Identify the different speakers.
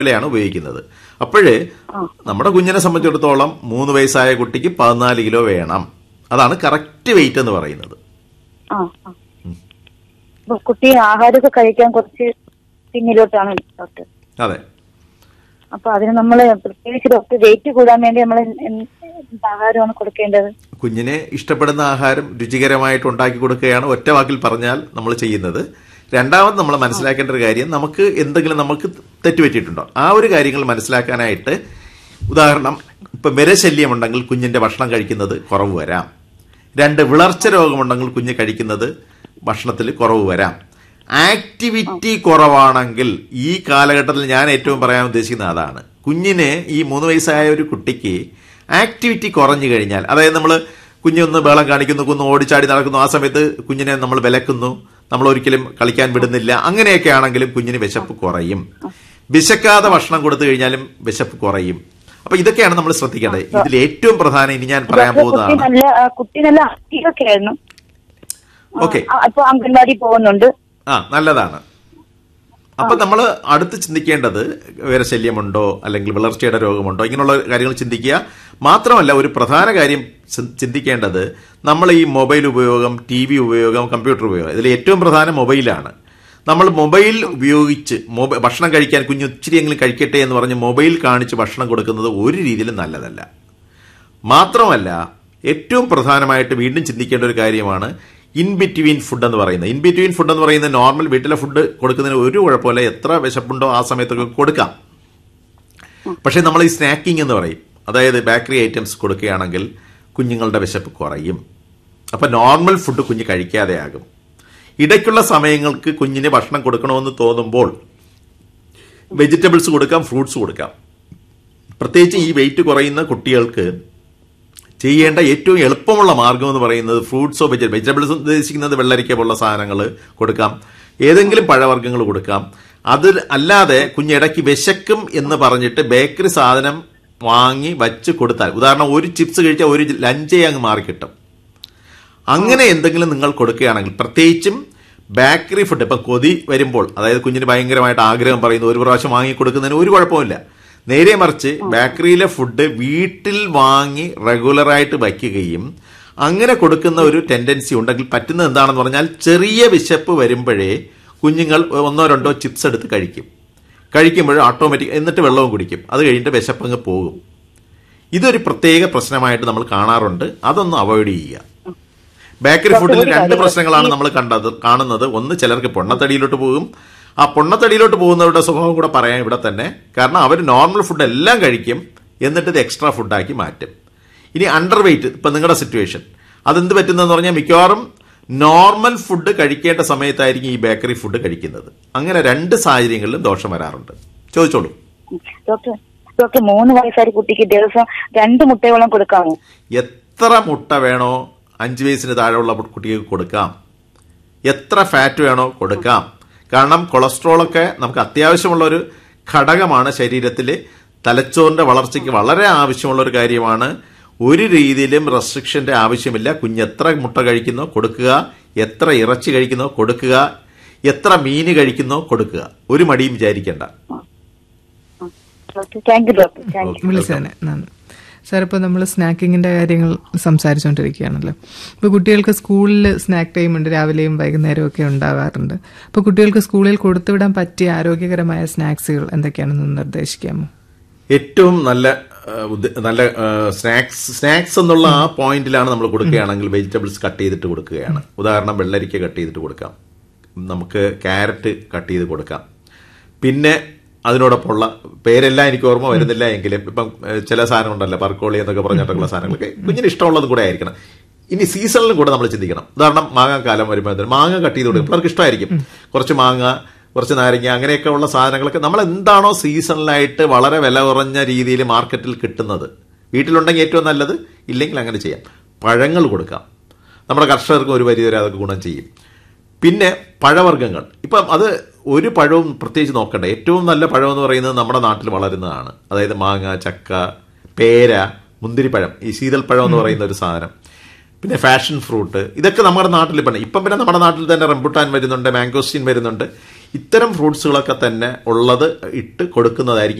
Speaker 1: ാണ് ഉപയോഗിക്കുന്നത് അപ്പോഴേ നമ്മുടെ കുഞ്ഞിനെ സംബന്ധിച്ചിടത്തോളം മൂന്ന് വയസ്സായ കുട്ടിക്ക് പതിനാല് കിലോ വേണം അതാണ് കറക്റ്റ് വെയിറ്റ് എന്ന് പറയുന്നത്
Speaker 2: ആ ആ. അപ്പൊ കുട്ടി ആഹാരമൊക്കെ കഴിക്കാൻ കുറച്ച് പിന്നിലോട്ടാണ് ഡോക്ടർ
Speaker 1: അതെ
Speaker 2: അപ്പൊ അതിന് നമ്മൾ പ്രത്യേകിച്ച് ഡോക്ടർ വെയിറ്റ് കൂടാൻ വേണ്ടി നമ്മൾ ആഹാരമാണ് കൊടുക്കേണ്ടത്
Speaker 1: കുഞ്ഞിനെ ഇഷ്ടപ്പെടുന്ന ആഹാരം രുചികരമായിട്ട് ഉണ്ടാക്കി കൊടുക്കുകയാണ് ഒറ്റ വാക്കിൽ പറഞ്ഞാൽ നമ്മൾ ചെയ്യുന്നത് രണ്ടാമത് നമ്മൾ മനസ്സിലാക്കേണ്ട ഒരു കാര്യം നമുക്ക് എന്തെങ്കിലും നമുക്ക് തെറ്റുപറ്റിയിട്ടുണ്ടോ ആ ഒരു കാര്യങ്ങൾ മനസ്സിലാക്കാനായിട്ട് ഉദാഹരണം ഇപ്പൊ വിരശല്യമുണ്ടെങ്കിൽ കുഞ്ഞിന്റെ ഭക്ഷണം കഴിക്കുന്നത് കുറവ് വരാം രണ്ട് വിളർച്ച രോഗമുണ്ടെങ്കിൽ കുഞ്ഞ് കഴിക്കുന്നത് ഭക്ഷണത്തിൽ കുറവ് വരാം ആക്ടിവിറ്റി കുറവാണെങ്കിൽ ഈ കാലഘട്ടത്തിൽ ഞാൻ ഏറ്റവും പറയാൻ ഉദ്ദേശിക്കുന്നത് അതാണ് കുഞ്ഞിന് ഈ മൂന്ന് വയസ്സായ ഒരു കുട്ടിക്ക് ആക്ടിവിറ്റി കുറഞ്ഞു കഴിഞ്ഞാൽ അതായത് നമ്മൾ കുഞ്ഞൊന്ന് ബേളം കാണിക്കുന്നു കുന്ന് ഓടിച്ചാടി നടക്കുന്നു ആ സമയത്ത് കുഞ്ഞിനെ നമ്മൾ വിലക്കുന്നു നമ്മൾ ഒരിക്കലും കളിക്കാൻ വിടുന്നില്ല അങ്ങനെയൊക്കെ ആണെങ്കിലും കുഞ്ഞിന് വിശപ്പ് കുറയും വിശക്കാതെ ഭക്ഷണം കൊടുത്തു കഴിഞ്ഞാലും വിശപ്പ് കുറയും അപ്പൊ ഇതൊക്കെയാണ് നമ്മൾ ശ്രദ്ധിക്കേണ്ടത് ഇതിൽ ഏറ്റവും പ്രധാനം ഇനി ഞാൻ പറയാൻ
Speaker 2: ഡോക്ടർ, കുട്ടി
Speaker 1: പോകുന്നതാണ്
Speaker 2: നല്ല ആ, കുട്ടി നല്ല ആക്റ്റീവൊക്കെ ആയിരുന്നു
Speaker 1: ഓക്കെ
Speaker 2: ആ, ഇപ്പൊ അംഗൻവാടി പോകുന്നുണ്ട്
Speaker 1: ആ നല്ലതാണ് അപ്പൊ നമ്മൾ അടുത്ത് ചിന്തിക്കേണ്ടത് വേറെ ശല്യമുണ്ടോ അല്ലെങ്കിൽ വിളർച്ചയുടെ രോഗമുണ്ടോ ഇങ്ങനെയുള്ള കാര്യങ്ങൾ ചിന്തിക്കുക മാത്രമല്ല ഒരു പ്രധാന കാര്യം ചി- ചിന്തിക്കേണ്ടത് നമ്മൾ ഈ മൊബൈൽ ഉപയോഗം ടി വി ഉപയോഗം കമ്പ്യൂട്ടർ ഉപയോഗം ഇതിൽ ഏറ്റവും പ്രധാനം മൊബൈലാണ് നമ്മൾ മൊബൈൽ ഉപയോഗിച്ച് മൊബൈൽ ഭക്ഷണം കഴിക്കാൻ കുഞ്ഞ് ഇച്ചിരിയെങ്കിലും കഴിക്കട്ടെ എന്ന് പറഞ്ഞ് മൊബൈൽ കാണിച്ച് ഭക്ഷണം കൊടുക്കുന്നത് ഒരു രീതിയിലും നല്ലതല്ല മാത്രമല്ല ഏറ്റവും പ്രധാനമായിട്ട് വീണ്ടും ചിന്തിക്കേണ്ട ഒരു കാര്യമാണ് ഇൻ ബിറ്റ്വീൻ ഫുഡ് എന്ന് പറയുന്നത് ഇൻ ബിറ്റ്വീൻ ഫുഡ് എന്ന് പറയുന്നത് നോർമൽ വീട്ടിലെ ഫുഡ് കൊടുക്കുന്നതിന് ഒരു കുഴപ്പമില്ല എത്ര വിശപ്പുണ്ടോ ആ സമയത്തൊക്കെ കൊടുക്കാം പക്ഷേ നമ്മൾ ഈ സ്നാക്കിംഗ് എന്ന് പറയും അതായത് ബേക്കറി ഐറ്റംസ് കൊടുക്കുകയാണെങ്കിൽ കുഞ്ഞുങ്ങളുടെ വിശപ്പ് കുറയും അപ്പം നോർമൽ ഫുഡ് കുഞ്ഞ് കഴിക്കാതെയാകും ഇടയ്ക്കുള്ള സമയങ്ങൾക്ക് കുഞ്ഞിന് ഭക്ഷണം കൊടുക്കണമെന്ന് തോന്നുമ്പോൾ വെജിറ്റബിൾസ് കൊടുക്കാം ഫ്രൂട്ട്സ് കൊടുക്കാം പ്രത്യേകിച്ച് ഈ വെയിറ്റ് കുറയുന്ന കുട്ടികൾക്ക് ചെയ്യേണ്ട ഏറ്റവും എളുപ്പമുള്ള മാർഗം എന്ന് പറയുന്നത് ഫ്രൂട്ട്സോ വെജ വെജിറ്റബിൾസ് ഉദ്ദേശിക്കുന്നത് വെള്ളരിക്ക പോലുള്ള സാധനങ്ങൾ കൊടുക്കാം ഏതെങ്കിലും പഴവർഗ്ഗങ്ങൾ കൊടുക്കാം അത് അല്ലാതെ കുഞ്ഞിടയ്ക്ക് വിശക്കും എന്ന് പറഞ്ഞിട്ട് ബേക്കറി സാധനം വാങ്ങി വച്ച് കൊടുത്താൽ ഉദാഹരണം ഒരു ചിപ്സ് കഴിച്ചാൽ ഒരു ലഞ്ചേ അങ്ങ് മാറിക്കിട്ടും അങ്ങനെ എന്തെങ്കിലും നിങ്ങൾ കൊടുക്കുകയാണെങ്കിൽ പ്രത്യേകിച്ചും ബേക്കറി ഫുഡ് ഇപ്പം കൊതി വരുമ്പോൾ അതായത് കുഞ്ഞിന് ഭയങ്കരമായിട്ട് ആഗ്രഹം പറയുന്നു ഒരു പ്രാവശ്യം വാങ്ങി കൊടുക്കുന്നതിന് ഒരു കുഴപ്പമില്ല നേരെ മറിച്ച് ബേക്കറിയിലെ ഫുഡ് വീട്ടിൽ വാങ്ങി റെഗുലറായിട്ട് വയ്ക്കുകയും അങ്ങനെ കൊടുക്കുന്ന ഒരു ടെൻഡൻസി ഉണ്ടെങ്കിൽ പറ്റുന്നത് എന്താണെന്ന് പറഞ്ഞാൽ ചെറിയ വിശപ്പ് വരുമ്പോഴേ കുഞ്ഞുങ്ങൾ ഒന്നോ രണ്ടോ ചിപ്സ് എടുത്ത് കഴിക്കും കഴിക്കുമ്പോൾ ഓട്ടോമാറ്റിക് എന്നിട്ട് വെള്ളവും കുടിക്കും അത് കഴിഞ്ഞിട്ട് വിശപ്പങ്ങ് പോകും ഇതൊരു പ്രത്യേക പ്രശ്നമായിട്ട് നമ്മൾ കാണാറുണ്ട് അതൊന്ന് അവോയ്ഡ് ചെയ്യുക ബേക്കറി ഫുഡിൽ രണ്ട് പ്രശ്നങ്ങളാണ് നമ്മൾ കണ്ടത് കാണുന്നത് ഒന്ന് ചിലർക്ക് പൊണ്ണത്തടിയിലോട്ട് പോകും ആ പൊണ്ണത്തടിയിലോട്ട് പോകുന്നവരുടെ സ്വഭാവം കൂടെ പറയാം ഇവിടെ തന്നെ കാരണം അവർ നോർമൽ ഫുഡ് എല്ലാം കഴിക്കും എന്നിട്ട് ഇത് എക്സ്ട്രാ ഫുഡാക്കി മാറ്റും ഇനി അണ്ടർ വെയിറ്റ് ഇപ്പൊ നിങ്ങളുടെ സിറ്റുവേഷൻ അതെന്ത് പറ്റുന്നതെന്ന് പറഞ്ഞാൽ മിക്കവാറും നോർമൽ ഫുഡ് കഴിക്കേണ്ട സമയത്തായിരിക്കും ഈ ബേക്കറി ഫുഡ് കഴിക്കുന്നത് അങ്ങനെ രണ്ട് സാഹചര്യങ്ങളിലും ദോഷം വരാറുണ്ട് ചോദിച്ചോളൂ
Speaker 2: ഡോക്ടർ ഡോക്ടർ മൂന്ന് വയസ്സായ കുട്ടിക്ക് ദിവസം രണ്ട് മുട്ടയോളം കൊടുക്കാമോ
Speaker 1: എത്ര മുട്ട വേണോ അഞ്ച് വയസ്സിന് താഴെയുള്ള കുട്ടിക്ക് കൊടുക്കാം എത്ര ഫാറ്റ് വേണോ കൊടുക്കാം കാരണം കൊളസ്ട്രോളൊക്കെ നമുക്ക് അത്യാവശ്യമുള്ള ഒരു ഘടകമാണ് ശരീരത്തിൽ തലച്ചോറിന്റെ വളർച്ചയ്ക്ക് വളരെ ആവശ്യമുള്ള ഒരു കാര്യമാണ് ഒരു രീതിയിലും റെസ്ട്രിക്ഷന്റെ ആവശ്യമില്ല കുഞ്ഞ് എത്ര മുട്ട കഴിക്കുന്നോ കൊടുക്കുക എത്ര ഇറച്ചി കഴിക്കുന്നോ കൊടുക്കുക എത്ര മീന് കഴിക്കുന്നോ കൊടുക്കുക ഒരു മടിയും വിചാരിക്കേണ്ട
Speaker 2: doctor thank you doctor thank you
Speaker 3: വിളിച്ചതിന് നന്ദി സാർ ഇപ്പോൾ നമ്മൾ സ്നാക്കിങ്ങിന്റെ കാര്യങ്ങൾ സംസാരിച്ചുകൊണ്ടിരിക്കുകയാണല്ലോ ഇപ്പോൾ കുട്ടികൾക്ക് സ്കൂളിൽ സ്നാക്ക് ടൈം ഉണ്ട് രാവിലെയും വൈകുന്നേരവും ഒക്കെ ഉണ്ടാകാറുണ്ട് അപ്പോൾ കുട്ടികൾക്ക് സ്കൂളിൽ കൊടുത്തുവിടാൻ പറ്റിയ ആരോഗ്യകരമായ സ്നാക്സുകൾ എന്തൊക്കെയാണെന്ന് നിർദ്ദേശിക്കാമോ
Speaker 1: ഏറ്റവും നല്ല ആ, ഉദ്ദ- നല്ല സ്നാക്സ് സ്നാക്സ് എന്നുള്ള ആ പോയിന്റിലാണ് നമ്മൾ കൊടുക്കുകയാണെങ്കിൽ വെജിറ്റബിൾസ് കട്ട് ചെയ്തിട്ട് കൊടുക്കുകയാണ് ഉദാഹരണം വെള്ളരിക്ക കട്ട് ചെയ്തിട്ട് കൊടുക്കാം നമുക്ക് ക്യാരറ്റ് കട്ട് ചെയ്ത് കൊടുക്കാം പിന്നെ അതിനോടൊപ്പമുള്ള പേരെല്ലാം എനിക്ക് ഓർമ്മ വരുന്നില്ല എങ്കിലും ഇപ്പം ഏ, ചില സാധനം ഉണ്ടല്ലോ പർക്കോളി എന്നൊക്കെ പറഞ്ഞിട്ടുള്ള സാധനങ്ങളൊക്കെ കുഞ്ഞിന് ഇഷ്ടമുള്ളത് കൂടെ ആയിരിക്കണം ഇനി സീസണിലും കൂടെ നമ്മൾ ചിന്തിക്കണം ഉദാഹരണം മാങ്ങാക്കാലം വരുമ്പോൾ മാങ്ങ കട്ട് ചെയ്ത് കൊടുക്കും പിള്ളേർക്ക് ഇഷ്ടമായിരിക്കും കുറച്ച് മാങ്ങ കുറച്ച് നാരങ്ങ അങ്ങനെയൊക്കെ ഉള്ള സാധനങ്ങളൊക്കെ നമ്മൾ എന്താണോ സീസണിലായിട്ട് വളരെ വില കുറഞ്ഞ രീതിയിൽ മാർക്കറ്റിൽ കിട്ടുന്നത് വീട്ടിലുണ്ടെങ്കിൽ ഏറ്റവും നല്ലത് ഇല്ലെങ്കിൽ അങ്ങനെ ചെയ്യാം പഴങ്ങൾ കൊടുക്കാം നമ്മുടെ കർഷകർക്ക് ഒരു പരിധി വരെ അതൊക്കെ ഗുണം ചെയ്യും പിന്നെ പഴവർഗ്ഗങ്ങൾ ഇപ്പം അത് ഒരു പഴവും പ്രത്യേകിച്ച് നോക്കണ്ട ഏറ്റവും നല്ല പഴം എന്ന് പറയുന്നത് നമ്മുടെ നാട്ടിൽ വളരുന്നതാണ് അതായത് മാങ്ങ ചക്ക പേര മുന്തിരിപ്പഴം ഈ ശീതൽപ്പഴം എന്ന് പറയുന്ന ഒരു സാധനം പിന്നെ ഫാഷൻ ഫ്രൂട്ട് ഇതൊക്കെ നമ്മുടെ നാട്ടിൽ ഇപ്പം ഇപ്പം പിന്നെ നമ്മുടെ നാട്ടിൽ തന്നെ റംബുട്ടാൻ വരുന്നുണ്ട് മാംഗോസ്റ്റീൻ വരുന്നുണ്ട് ഇത്തരം ഫ്രൂട്ട്സുകളൊക്കെ തന്നെ ഉള്ളത് ഇട്ട് കൊടുക്കുന്നതായിരിക്കും